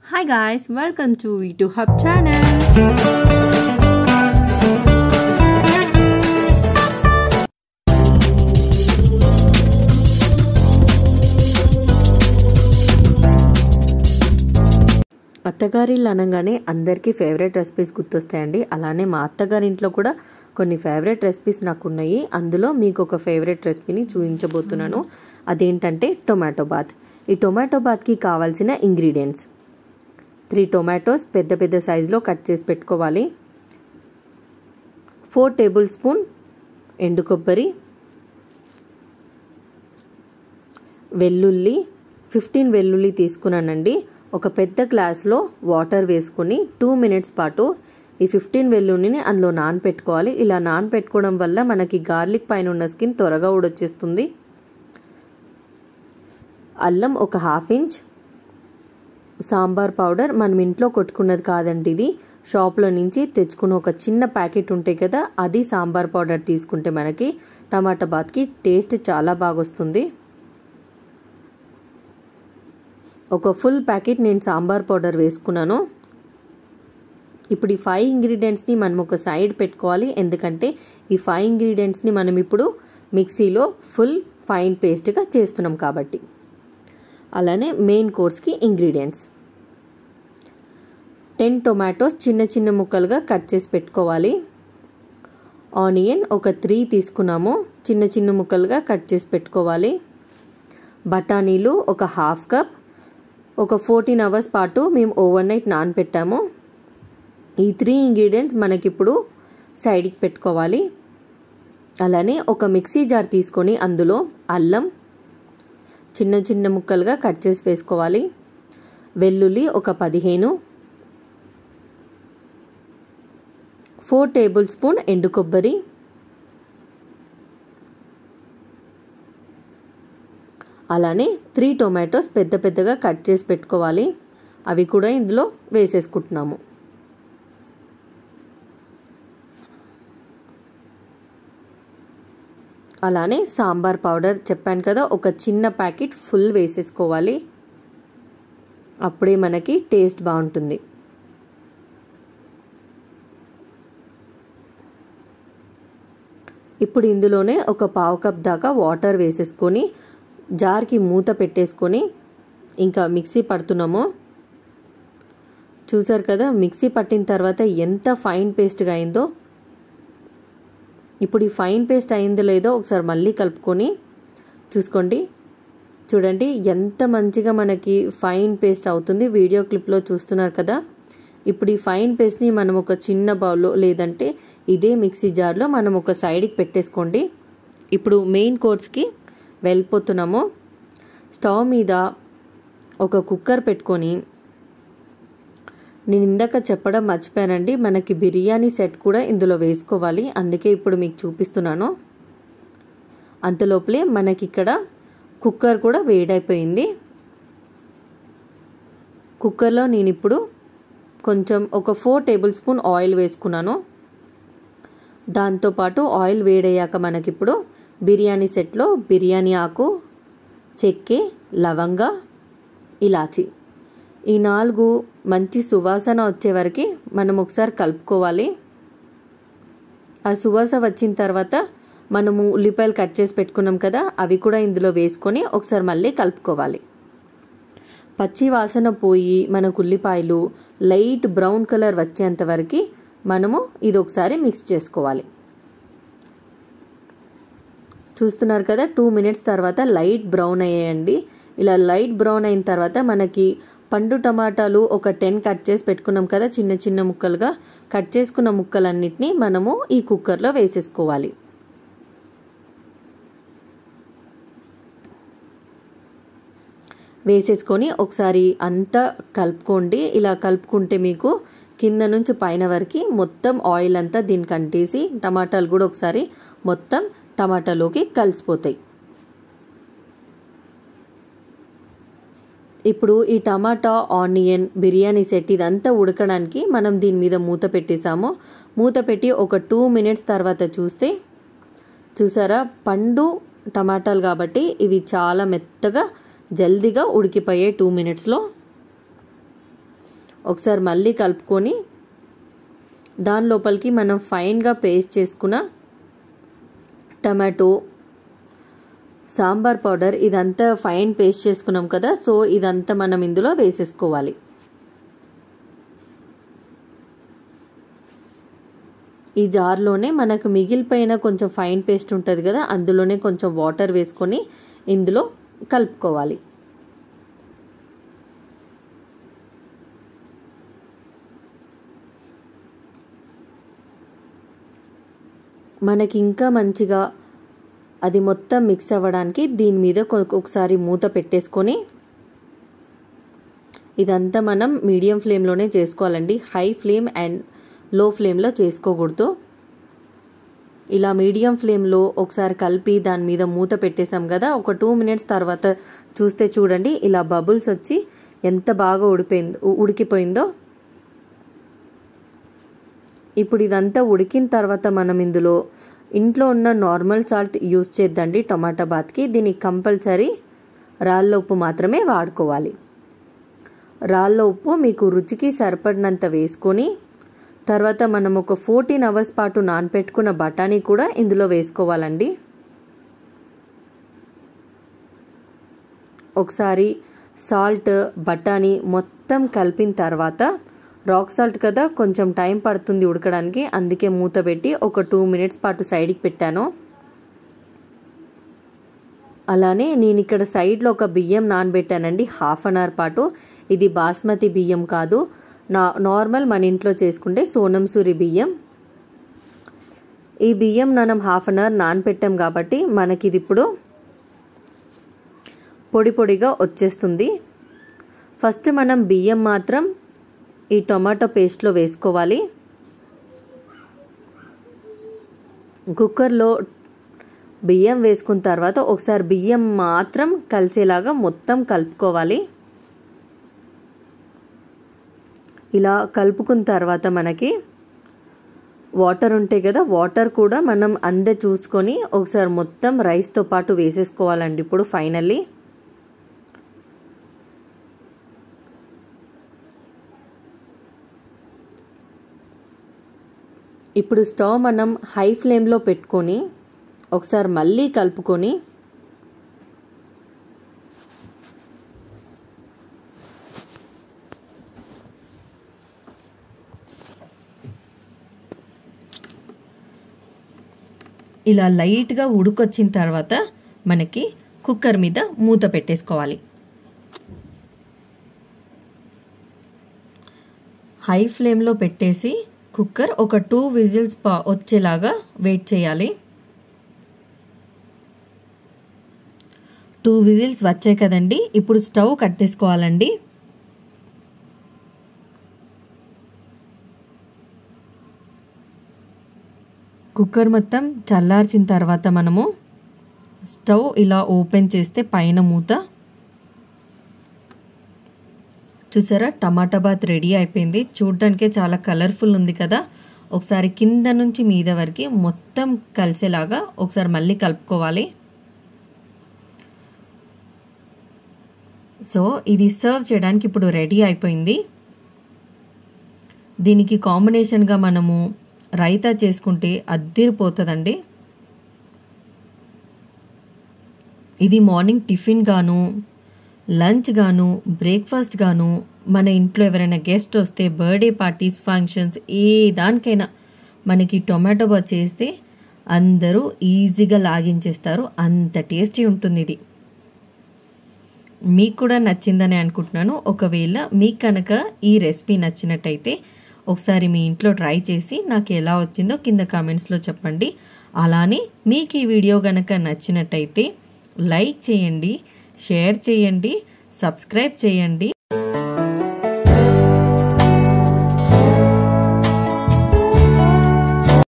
Hi guys, welcome to V2 Hub channel. అత్తగారిల్లు అనగానే అందరికీ favourite recipes గుర్తొస్తాయండి అలానే మా అత్తగారింట్లో కూడా కొన్ని ఫేవరెట్ రెసిపీస్ నాకు ఉన్నాయి అందులో మీకు ఒక ఫేవరెట్ రెసిపీని చూపించబోతున్నాను అదేంటంటే టొమాటో బాత్ ఈ టొమాటో బాత్కి కావాల్సిన ఇంగ్రీడియంట్స్ త్రీ టొమాటోస్ పెద్ద పెద్ద సైజులో కట్ చేసి పెట్టుకోవాలి ఫోర్ టేబుల్ స్పూన్ ఎండు కొబ్బరి వెల్లుల్లి ఫిఫ్టీన్ వెల్లుల్లి తీసుకున్నానండి ఒక పెద్ద గ్లాస్లో వాటర్ వేసుకొని టూ మినిట్స్ పాటు ఈ ఫిఫ్టీన్ వెల్లుల్లిని అందులో నానపెట్టుకోవాలి ఇలా నానపెట్టుకోవడం వల్ల మనకి గార్లిక్ పైన ఉన్న స్కిన్ త్వరగా ఊడొచ్చేస్తుంది అల్లం ఒక హాఫ్ ఇంచ్ సాంబార్ పౌడర్ మనం ఇంట్లో కొట్టుకున్నది కాదండి ఇది షాప్లో నుంచి తెచ్చుకున్న ఒక చిన్న ప్యాకెట్ ఉంటాయి కదా అది సాంబార్ పౌడర్ తీసుకుంటే మనకి టమాటా బాత్కి టేస్ట్ చాలా బాగా వస్తుంది ఒక ఫుల్ ప్యాకెట్ నేను సాంబార్ పౌడర్ వేసుకున్నాను ఇప్పుడు ఈ ఫైవ్ ఇంగ్రీడియంట్స్ని మనం ఒక సైడ్ పెట్టుకోవాలి ఎందుకంటే ఈ ఫైవ్ ఇంగ్రీడియంట్స్ని మనం ఇప్పుడు మిక్సీలో ఫుల్ ఫైన్ పేస్ట్గా చేస్తున్నాం కాబట్టి అలానే మెయిన్ కోర్స్కి ఇంగ్రీడియంట్స్ టెన్ టొమాటోస్ చిన్న చిన్న ముక్కలుగా కట్ చేసి పెట్టుకోవాలి ఆనియన్ ఒక త్రీ తీసుకున్నాము చిన్న చిన్న ముక్కలుగా కట్ చేసి పెట్టుకోవాలి బఠానీలు ఒక హాఫ్ కప్ ఒక ఫోర్టీన్ అవర్స్ పాటు మేము ఓవర్ నైట్ నానపెట్టాము ఈ త్రీ ఇంగ్రీడియంట్స్ మనకిప్పుడు సైడ్కి పెట్టుకోవాలి అలానే ఒక మిక్సీ జార్ తీసుకొని అందులో అల్లం చిన్న చిన్న ముక్కలుగా కట్ చేసి వేసుకోవాలి వెల్లుల్లి ఒక పదిహేను ఫోర్ టేబుల్ స్పూన్ ఎండు కొబ్బరి అలానే త్రీ టొమాటోస్ పెద్ద పెద్దగా కట్ చేసి పెట్టుకోవాలి అవి కూడా ఇందులో వేసేసుకుంటున్నాము అలానే సాంబార్ పౌడర్ చెప్పాను కదా ఒక చిన్న ప్యాకెట్ ఫుల్ వేసేసుకోవాలి అప్పుడే మనకి టేస్ట్ బాగుంటుంది ఇప్పుడు ఇందులోనే ఒక పావు కప్ దాకా వాటర్ వేసేసుకొని జార్కి మూత పెట్టేసుకొని ఇంకా మిక్సీ పడుతున్నాము చూసారు కదా మిక్సీ పట్టిన తర్వాత ఎంత ఫైన్ పేస్ట్గా అయిందో ఇప్పుడు ఈ ఫైన్ పేస్ట్ అయిందో లేదో ఒకసారి మళ్ళీ కలుపుకొని చూసుకోండి చూడండి ఎంత మంచిగా మనకి ఫైన్ పేస్ట్ అవుతుంది వీడియో క్లిప్లో చూస్తున్నారు కదా ఇప్పుడు ఈ ఫైన్ పేస్ట్ని మనం ఒక చిన్న బౌల్లో లేదంటే ఇదే మిక్సీ జార్లో మనం ఒక సైడ్కి పెట్టేసుకోండి ఇప్పుడు మెయిన్ కోర్స్కి వెళ్ళిపోతున్నాము స్టవ్ మీద ఒక కుక్కర్ పెట్టుకొని నేను ఇందాక చెప్పడం మర్చిపోయానండి మనకి బిర్యానీ సెట్ కూడా ఇందులో వేసుకోవాలి అందుకే ఇప్పుడు మీకు చూపిస్తున్నాను అంతలోపలే మనకి ఇక్కడ కుక్కర్ కూడా వేడైపోయింది కుక్కర్లో నేను ఇప్పుడు కొంచెం ఒక ఫోర్ టేబుల్ స్పూన్ ఆయిల్ వేసుకున్నాను దాంతోపాటు ఆయిల్ వేడయ్యాక మనకిప్పుడు బిర్యానీ సెట్లో బిర్యానీ ఆకు చెక్కే లవంగ ఇలాచి ఈ నాలుగు మంచి సువాసన వచ్చే వరకు మనం ఒకసారి కలుపుకోవాలి ఆ సువాసన వచ్చిన తర్వాత మనము ఉల్లిపాయలు కట్ చేసి పెట్టుకున్నాం కదా అవి కూడా ఇందులో వేసుకొని ఒకసారి మళ్ళీ కలుపుకోవాలి పచ్చి వాసన పోయి మనకు ఉల్లిపాయలు లైట్ బ్రౌన్ కలర్ వచ్చేంత వరకు మనము ఇది ఒకసారి మిక్స్ చేసుకోవాలి చూస్తున్నారు కదా టూ మినిట్స్ తర్వాత లైట్ బ్రౌన్ అయ్యాయండి ఇలా లైట్ బ్రౌన్ అయిన తర్వాత మనకి పండు టమాటాలు ఒక టెన్ కట్ చేసి పెట్టుకున్నాం కదా చిన్న చిన్న ముక్కలుగా కట్ చేసుకున్న ముక్కలన్నిటినీ మనము ఈ కుక్కర్లో వేసేసుకోవాలి వేసేసుకొని ఒకసారి అంతా కలుపుకోండి ఇలా కలుపుకుంటే మీకు కింద నుంచి పైన వరకు మొత్తం ఆయిల్ అంతా దీనికి అంటేసి టమాటాలు కూడా ఒకసారి మొత్తం టమాటాలోకి కలిసిపోతాయి ఇప్పుడు ఈ టమాటా ఆనియన్ బిర్యానీ సెట్ ఇదంతా ఉడకడానికి మనం దీని మీద మూత పెట్టేసాము మూత పెట్టి ఒక టూ మినిట్స్ తర్వాత చూస్తే చూసారా పండు టమాటాలు కాబట్టి ఇవి చాలా మెత్తగా జల్దీగా ఉడికిపోయాయి టూ మినిట్స్లో ఒకసారి మళ్ళీ కలుపుకొని దాని లోపలికి మనం ఫైన్గా పేస్ట్ చేసుకున్న టమాటో సాంబార్ పౌడర్ ఇదంతా ఫైన్ పేస్ట్ చేసుకున్నాం కదా సో ఇదంతా మనం ఇందులో వేసేసుకోవాలి ఈ జార్లోనే మనకు మిగిలిపోయిన కొంచెం ఫైన్ పేస్ట్ ఉంటుంది కదా అందులోనే కొంచెం వాటర్ వేసుకొని ఇందులో కలుపుకోవాలి మనకి ఇంకా మంచిగా అది మొత్తం మిక్స్ అవ్వడానికి దీని మీద ఒకసారి మూత పెట్టేసుకొని ఇదంతా మనం మీడియం ఫ్లేమ్లోనే చేసుకోవాలండి హై ఫ్లేమ్ అండ్ లో ఫ్లేమ్లో చేసుకోకూడదు ఇలా మీడియం ఫ్లేమ్లో ఒకసారి కలిపి దాని మీద మూత పెట్టేసాం కదా ఒక టూ మినిట్స్ తర్వాత చూస్తే చూడండి ఇలా బబుల్స్ వచ్చి ఎంత బాగా ఉడిపోయిందో ఉడికిపోయిందో ఇప్పుడు ఇదంతా ఉడికిన తర్వాత మనం ఇందులో ఇంట్లో ఉన్న నార్మల్ సాల్ట్ యూస్ చేద్దండి టొమాటో బాత్కి దీనికి కంపల్సరీ రాళ్ళ ఉప్పు మాత్రమే వాడుకోవాలి రాళ్ళ ఉప్పు మీకు రుచికి సరిపడినంత వేసుకొని తర్వాత మనం ఒక ఫోర్టీన్ అవర్స్ పాటు నానపెట్టుకున్న బఠానీ కూడా ఇందులో వేసుకోవాలండి ఒకసారి సాల్ట్ బఠానీ మొత్తం కలిపిన తర్వాత రాక్ సాల్ట్ కదా కొంచెం టైం పడుతుంది ఉడకడానికి అందుకే మూత పెట్టి ఒక టూ మినిట్స్ పాటు సైడ్కి పెట్టాను అలానే నేను ఇక్కడ సైడ్లో ఒక బియ్యం నానబెట్టానండి హాఫ్ అన్ అవర్ పాటు ఇది బాస్మతి బియ్యం కాదు నా నార్మల్ మన ఇంట్లో చేసుకుంటే సోనం సూరి బియ్యం ఈ బియ్యం మనం హాఫ్ అన్ అవర్ నానపెట్టాం కాబట్టి మనకి ఇది ఇప్పుడు పొడి పొడిగా వచ్చేస్తుంది ఫస్ట్ మనం బియ్యం మాత్రం ఈ టొమాటో పేస్ట్లో వేసుకోవాలి కుక్కర్లో బియ్యం వేసుకున్న తర్వాత ఒకసారి బియ్యం మాత్రం కలిసేలాగా మొత్తం కలుపుకోవాలి ఇలా కలుపుకున్న తర్వాత మనకి వాటర్ ఉంటాయి కదా వాటర్ కూడా మనం అందే చూసుకొని ఒకసారి మొత్తం రైస్తో పాటు వేసేసుకోవాలండి ఇప్పుడు ఫైనల్లీ ఇప్పుడు స్టవ్ మనం హై ఫ్లేమ్లో పెట్టుకొని ఒకసారి మళ్ళీ కలుపుకొని ఇలా లైట్గా ఉడుకొచ్చిన తర్వాత మనకి కుక్కర్ మీద మూత పెట్టేసుకోవాలి హై ఫ్లేమ్లో పెట్టేసి కుక్కర్ ఒక టూ విజిల్స్ వచ్చేలాగా వెయిట్ చేయాలి టూ విజిల్స్ వచ్చాయి కదండి ఇప్పుడు స్టవ్ కట్టేసుకోవాలండి కుక్కర్ మొత్తం చల్లార్చిన తర్వాత మనము స్టవ్ ఇలా ఓపెన్ చేస్తే పైన మూత చూసారా టమాటా బాత్ రెడీ అయిపోయింది చూడ్డానికే చాలా కలర్ఫుల్ ఉంది కదా ఒకసారి కింద నుంచి మీద వరకు మొత్తం కలిసేలాగా ఒకసారి మళ్ళీ కలుపుకోవాలి సో ఇది సర్వ్ చేయడానికి ఇప్పుడు రెడీ అయిపోయింది దీనికి కాంబినేషన్గా మనము రైతా చేసుకుంటే అద్దిరిపోతుందండి ఇది మార్నింగ్ టిఫిన్ గాను లంచ్ గాను బ్రేక్ఫాస్ట్ గాను మన ఇంట్లో ఎవరైనా గెస్ట్ వస్తే బర్త్డే పార్టీస్ ఫంక్షన్స్ ఏ దానికైనా మనకి టొమాటో బాత్ చేస్తే అందరూ ఈజీగా లాగించేస్తారు అంత టేస్టీ ఉంటుంది ఇది మీకు కూడా నచ్చిందని అనుకుంటున్నాను ఒకవేళ మీకు కనుక ఈ రెసిపీ నచ్చినట్టయితే ఒకసారి మీ ఇంట్లో ట్రై చేసి నాకు ఎలా వచ్చిందో కింద కామెంట్స్లో చెప్పండి అలానే మీకు ఈ వీడియో కనుక నచ్చినట్టయితే లైక్ చేయండి షేర్ చేయండి సబ్స్క్రైబ్ చేయండి